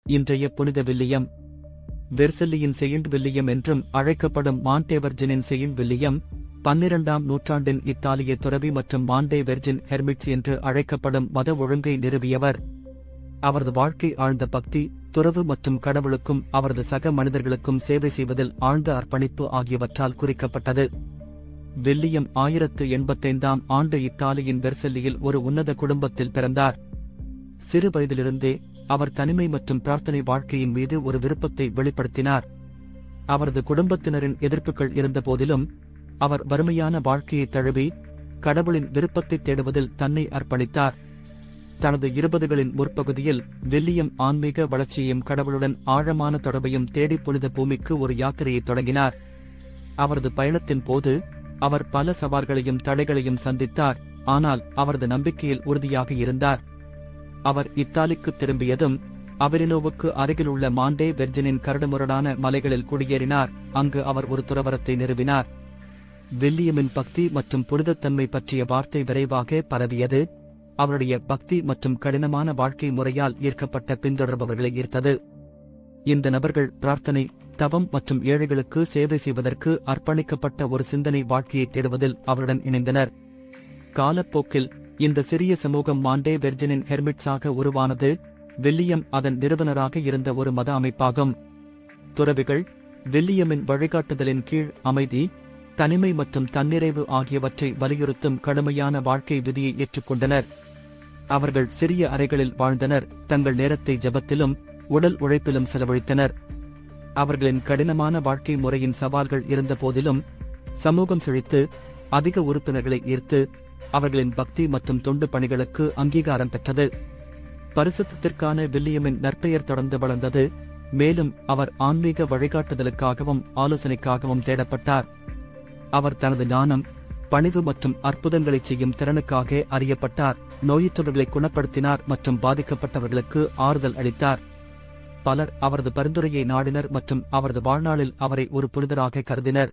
இன்றைய புனித William வெர்செல்லியின் Saint William என்றும் அழைக்கப்படும் மாண்டேவர்ஜினின் செயின்ட் வில்லியம் பன்னிரண்டாம் நூற்றாண்டின் இத்தாலிய துறவி மற்றும் மாண்டே வெர்ஜின் ஹெர்மிட்ஸ் என்று அழைக்கப்படும் மத ஒழுங்கை நிறுவியவர் அவரது வாழ்க்கை ஆழ்ந்த பக்தி துறவு மற்றும் கடவுளுக்கும் அவரது சக மனிதர்களுக்கும் சேவை செய்வதில் ஆழ்ந்த அர்ப்பணிப்பு ஆகியவற்றால் குறிக்கப்பட்டது வில்லியம் ஆயிரத்து எண்பத்தைந்தாம் ஆண்டு இத்தாலியின் வெர்செல்லியில் ஒரு உன்னத குடும்பத்தில் பிறந்தார் சிறு வயதிலிருந்தே அவர் தனிமை மற்றும் பிரார்த்தனை வாழ்க்கையின் மீது ஒரு விருப்பத்தை வெளிப்படுத்தினார் அவரது குடும்பத்தினரின் எதிர்ப்புகள் இருந்தபோதிலும் அவர் வறுமையான வாழ்க்கையை தழுவி கடவுளின் விருப்பத்தை தேடுவதில் தன்னை அர்ப்பணித்தார் தனது இருபதுகளின் முற்பகுதியில் வில்லியம் ஆன்மீக வளர்ச்சியையும் கடவுளுடன் ஆழமான தொடர்பையும் தேடி புனித பூமிக்கு ஒரு யாத்திரையை தொடங்கினார் அவரது பயணத்தின் போது அவர் பல சவால்களையும் தடைகளையும் சந்தித்தார் ஆனால் அவரது நம்பிக்கையில் உறுதியாக இருந்தார் அவர் இத்தாலிக்கு திரும்பியதும் அவரினோவுக்கு அருகிலுள்ள மாண்டே வெர்ஜினின் கரடுமுரடான மலைகளில் குடியேறினார் அங்கு அவர் ஒரு துறவரத்தை நிறுவினார் வில்லியமின் பக்தி மற்றும் புனிதத்தன்மை பற்றிய வார்த்தை விரைவாக பரவியது அவருடைய பக்தி மற்றும் கடினமான வாழ்க்கை முறையால் ஈர்க்கப்பட்ட பின்தொடர்பவர்களை ஈர்த்தது இந்த நபர்கள் பிரார்த்தனை தவம் மற்றும் ஏழைகளுக்கு சேவை செய்வதற்கு அர்ப்பணிக்கப்பட்ட ஒரு சிந்தனை வாழ்க்கையை தேடுவதில் அவருடன் இணைந்தனர் காலப்போக்கில் இந்த சிறிய சமூகம் மாண்டே வெர்ஜினின் ஹெர்மிட்ஸாக உருவானது வில்லியம் அதன் நிறுவனராக இருந்த ஒரு மத அமைப்பாகும் துறவிகள் வில்லியமின் வழிகாட்டுதலின் கீழ் அமைதி தனிமை மற்றும் தன்னிறைவு ஆகியவற்றை வலியுறுத்தும் கடுமையான வாழ்க்கை விதியை ஏற்றுக்கொண்டனர் அவர்கள் சிறிய அறைகளில் வாழ்ந்தனர் தங்கள் நேரத்தை ஜபத்திலும் உடல் உழைப்பிலும் செலவழித்தனர் அவர்களின் கடினமான வாழ்க்கை முறையின் சவால்கள் இருந்தபோதிலும் சமூகம் செழித்து அதிக உறுப்பினர்களை ஈர்த்து அவர்களின் பக்தி மற்றும் தொண்டு பணிகளுக்கு அங்கீகாரம் பெற்றது பரிசுத்திற்கான வில்லியமின் நற்பெயர் தொடர்ந்து வளர்ந்தது மேலும் அவர் ஆன்மீக வழிகாட்டுதலுக்காகவும் ஆலோசனைக்காகவும் தேடப்பட்டார் அவர் தனது ஞானம் பணிவு மற்றும் அற்புதங்களைச் செய்யும் திறனுக்காக அறியப்பட்டார் நோயுற்றவர்களை குணப்படுத்தினார் மற்றும் பாதிக்கப்பட்டவர்களுக்கு ஆறுதல் அளித்தார் பலர் அவரது பரிந்துரையை நாடினர் மற்றும் அவரது வாழ்நாளில் அவரை ஒரு புனிதராக கருதினர்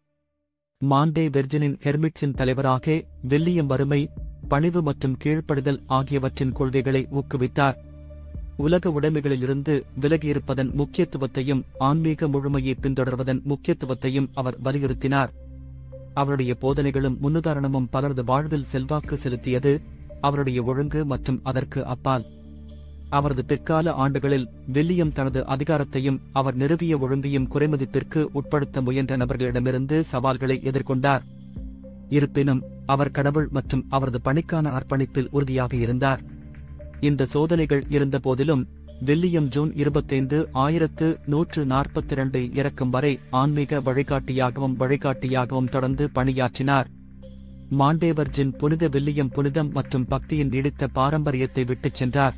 மாண்டே வெர்ஜினின் ஹெர்மிட்ஸின் தலைவராக வில்லியம் வறுமை பணிவு மற்றும் கீழ்ப்படிதல் ஆகியவற்றின் கொள்கைகளை ஊக்குவித்தார் உலக உடைமைகளிலிருந்து விலகியிருப்பதன் முக்கியத்துவத்தையும் ஆன்மீக முழுமையை பின்தொடர்வதன் முக்கியத்துவத்தையும் அவர் வலியுறுத்தினார் அவருடைய போதனைகளும் முன்னுதாரணமும் பலரது வாழ்வில் செல்வாக்கு செலுத்தியது அவருடைய ஒழுங்கு மற்றும் அதற்கு அப்பால் அவரது பிற்கால ஆண்டுகளில் வில்லியம் தனது அதிகாரத்தையும் அவர் நிறுவிய ஒழுங்கையும் குறைமதிப்பிற்கு உட்படுத்த முயன்ற நபர்களிடமிருந்து சவால்களை எதிர்கொண்டார் இருப்பினும் அவர் கடவுள் மற்றும் அவரது பணிக்கான அர்ப்பணிப்பில் உறுதியாக இருந்தார் இந்த சோதனைகள் இருந்தபோதிலும் வில்லியம் ஜூன் இருபத்தைந்து ஆயிரத்து நூற்று நாற்பத்தி இரண்டு இறக்கும் வரை ஆன்மீக வழிகாட்டியாகவும் வழிகாட்டியாகவும் தொடர்ந்து பணியாற்றினார் மாண்டேவர்ஜின் புனித வில்லியம் புனிதம் மற்றும் பக்தியின் நீடித்த பாரம்பரியத்தை விட்டுச் சென்றார்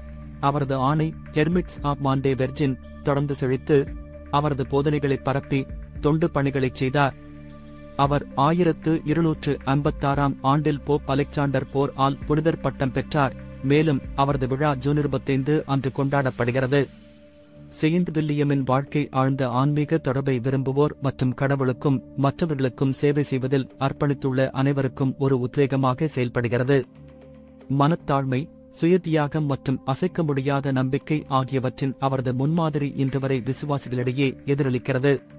அவரது ஆணை ஹெர்மிட்ஸ் ஆப் மாண்டே வெர்ஜின் தொடர்ந்து செழித்து அவரது போதனைகளை பரப்பி தொண்டு பணிகளைச் செய்தார் அவர் ஆயிரத்து இருநூற்று ஐம்பத்தாறாம் ஆண்டில் போப் அலெக்சாண்டர் போர் ஆல் புனிதர் பட்டம் பெற்றார் மேலும் அவரது விழா ஜூன் இருபத்தைந்து அன்று கொண்டாடப்படுகிறது செயின்ட் வில்லியமின் வாழ்க்கை ஆழ்ந்த ஆன்மீக தொடர்பை விரும்புவோர் மற்றும் கடவுளுக்கும் மற்றவர்களுக்கும் சேவை செய்வதில் அர்ப்பணித்துள்ள அனைவருக்கும் ஒரு உத்வேகமாக செயல்படுகிறது மனத்தாழ்மை சுயத்தியாகம் மற்றும் அசைக்க முடியாத நம்பிக்கை ஆகியவற்றின் அவரது முன்மாதிரி இன்று வரை விசுவாசிகளிடையே எதிரொலிக்கிறது